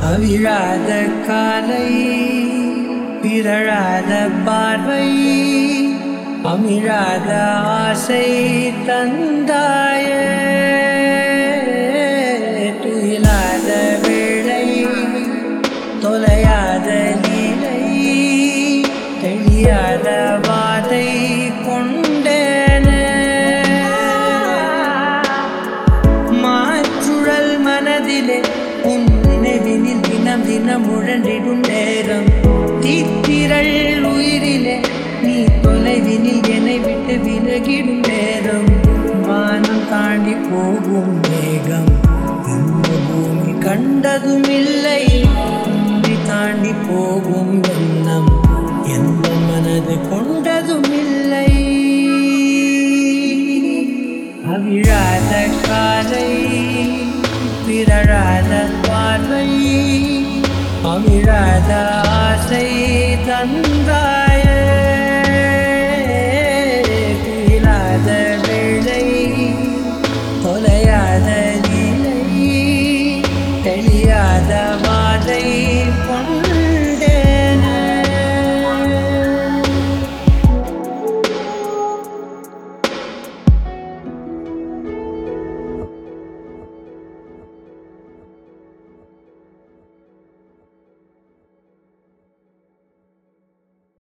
அவிழாத காலை பிறழாத பார்வை அமிழாத ஆசை தந்தாயே துயிலாத வேளை தொலையாத லீலை தெளியாத வாதை கொண்டேனே மாற்றுழல் மனதிலே உன் நினைவினில் தினம் தினம் முழன்றிடும் நேரம் தீத்திரள் உயிரிலே நீ தொலைவினில் என்னை விட்டு விலகிடும் நேரம் வானம் தாண்டி போகும் மேகம் இந்த பூமி கண்டதும் இல்லை உன்னை தாண்டி போகும் எண்ணம் எந்த மனது கொண்டதும் இல்லை அவிழாத காலை பிறழாத பார்வை அவிழாத ஆசை தந்தாய்